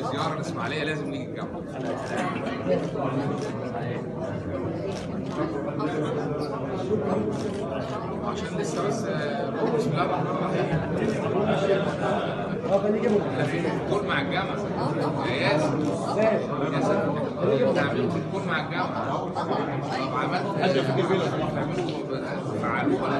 زياره الاسماعيليه لازم نيجي الجامعه عشان لسه بس آه، بسم الله الرحمن الرحيم احنا في الدكتور مع الجامعه يا ياسر ياسر انت عاملين الدكتور مع الجامعه طب عملت ايه؟ بتعملوا فعلوه ولا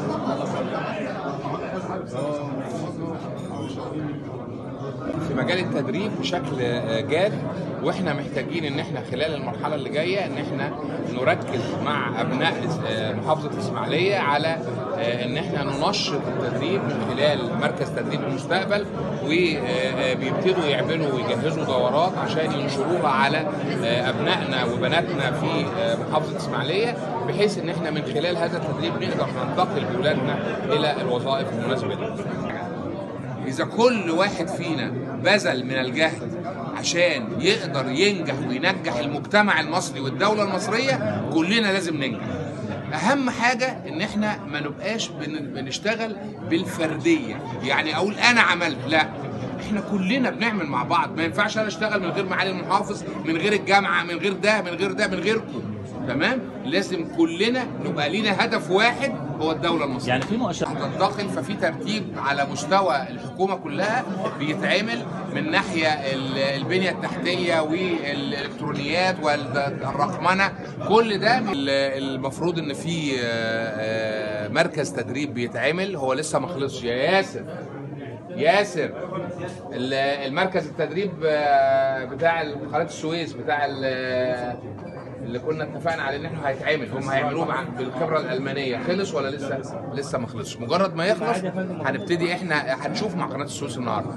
في مجال التدريب بشكل آه، جاد واحنا محتاجين ان احنا خلال المرحله اللي جايه ان احنا نركز مع ابناء آه، محافظه الاسماعيليه على آه، ان احنا ننشط التدريب من خلال مركز تدريب المستقبل وبيبتدوا يعملوا ويجهزوا دورات عشان ينشروها على آه، ابنائنا وبناتنا في آه، محافظه الاسماعيليه بحيث ان احنا من خلال هذا التدريب نقدر ننتقل باولادنا الى الوظائف المناسبه لهم. إذا كل واحد فينا بذل من الجهد عشان يقدر ينجح وينجح المجتمع المصري والدولة المصرية كلنا لازم ننجح أهم حاجة إن إحنا ما نبقاش بن- بنشتغل بالفردية يعني أقول أنا عملت لا احنا كلنا بنعمل مع بعض ما ينفعش انا اشتغل من غير معالي المحافظ من غير الجامعه من غير ده من غير ده من غيركم تمام لازم كلنا نبقى لينا هدف واحد هو الدوله المصريه يعني في مؤشرات تنتقل ففي ترتيب على مستوى الحكومه كلها بيتعمل من ناحيه ال- البنيه التحتيه والالكترونيات والرقمنه كل ده ال- المفروض ان في آه، آه، مركز تدريب بيتعمل هو لسه ما خلصش يا ياسر ياسر ال- المركز التدريب آه، بتاع قناه السويس بتاع ال- اللي كنا اتفقنا عليه ان احنا هيتعمل هم هيعملوه مع- بالخبره الالمانيه خلص ولا لسه لسه ما خلصش مجرد ما يخلص هنبتدي احنا هنشوف مع قناه السويس النهارده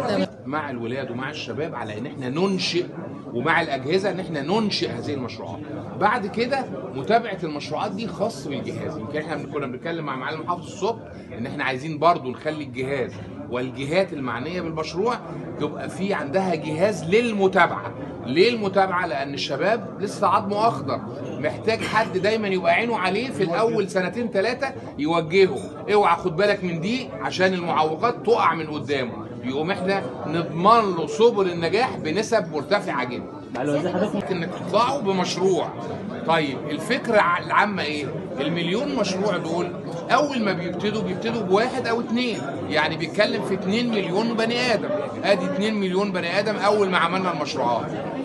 مع الولاد ومع الشباب على ان احنا ننشئ ومع الاجهزه ان احنا ننشئ هذه المشروعات بعد كده متابعه المشروعات دي خاص بالجهاز يمكن احنا كنا بنتكلم مع معالي المحافظ الصبح ان احنا عايزين برضو نخلي الجهاز والجهات المعنيه بالمشروع يبقى في عندها جهاز للمتابعه ليه المتابعه لان الشباب لسه عظمه اخضر محتاج حد دايما يبقى عينه عليه في الاول سنتين ثلاثه يوجهه اوعى خد بالك من دي عشان المعوقات تقع من قدامه يقوم احنا نضمن له سبل النجاح بنسب مرتفعه جدا مع الوزير حضرتك ممكن انك تطلعوا بمشروع طيب الفكره العامه ايه المليون مشروع دول اول ما بيبتدوا بيبتدوا بواحد او اتنين يعني بيتكلم في 2 مليون بني ادم ادي 2 مليون بني ادم اول ما عملنا المشروعات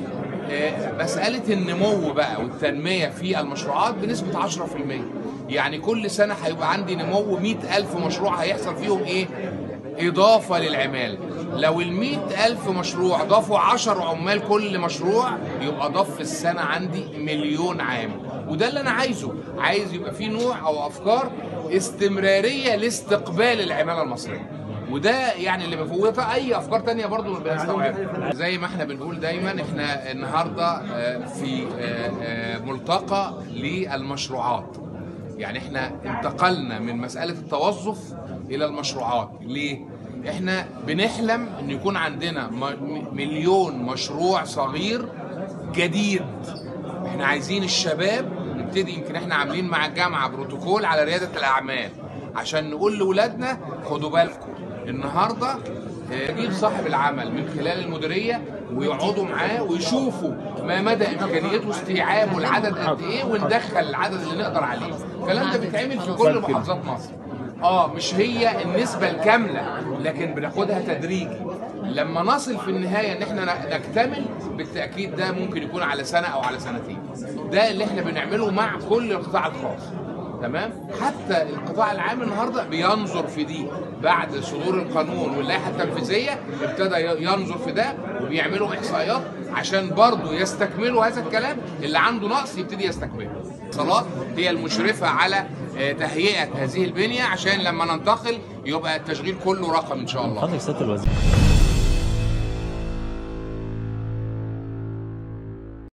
آه، مسألة النمو بقى والتنمية في المشروعات بنسبة 10% يعني كل سنة هيبقى عندي نمو 100 ألف مشروع هيحصل فيهم إيه؟ إضافة للعمالة لو ال 100 ألف مشروع ضافوا 10 عمال كل مشروع يبقى ضاف في السنة عندي مليون عامل وده اللي أنا عايزه عايز يبقى في نوع أو أفكار استمرارية لاستقبال العمالة المصرية وده يعني اللي بفوت اي افكار تانية برضو بنستوعبها زي ما احنا بنقول دايما احنا النهارده آه، في آه، آه، ملتقى للمشروعات يعني احنا انتقلنا من مساله التوظف الى المشروعات ليه احنا بنحلم ان يكون عندنا م- مليون مشروع صغير جديد احنا عايزين الشباب نبتدي يمكن احنا عاملين مع الجامعه بروتوكول على رياده الاعمال عشان نقول لاولادنا خدوا بالكم النهارده آه، نجيب صاحب العمل من خلال المديريه ويقعدوا معاه ويشوفوا ما مدى امكانيته استيعابه العدد قد ايه وندخل العدد اللي نقدر عليه الكلام ده بيتعمل في كل محافظات مصر اه مش هي النسبة الكاملة لكن بناخدها تدريجي لما نصل في النهاية ان احنا ن- نكتمل بالتأكيد ده ممكن يكون على سنة او على سنتين ده اللي احنا بنعمله مع كل القطاع الخاص تمام حتى القطاع العام النهارده بينظر في دي بعد صدور القانون واللائحه التنفيذيه ابتدى ي- ينظر في ده وبيعملوا احصائيات عشان برضه يستكملوا هذا الكلام اللي عنده نقص يبتدي يستكمله صلاة هي المشرفة على آه، تهيئة هذه البنية عشان لما ننتقل يبقى التشغيل كله رقم إن شاء الله حضرتك سياده الوزير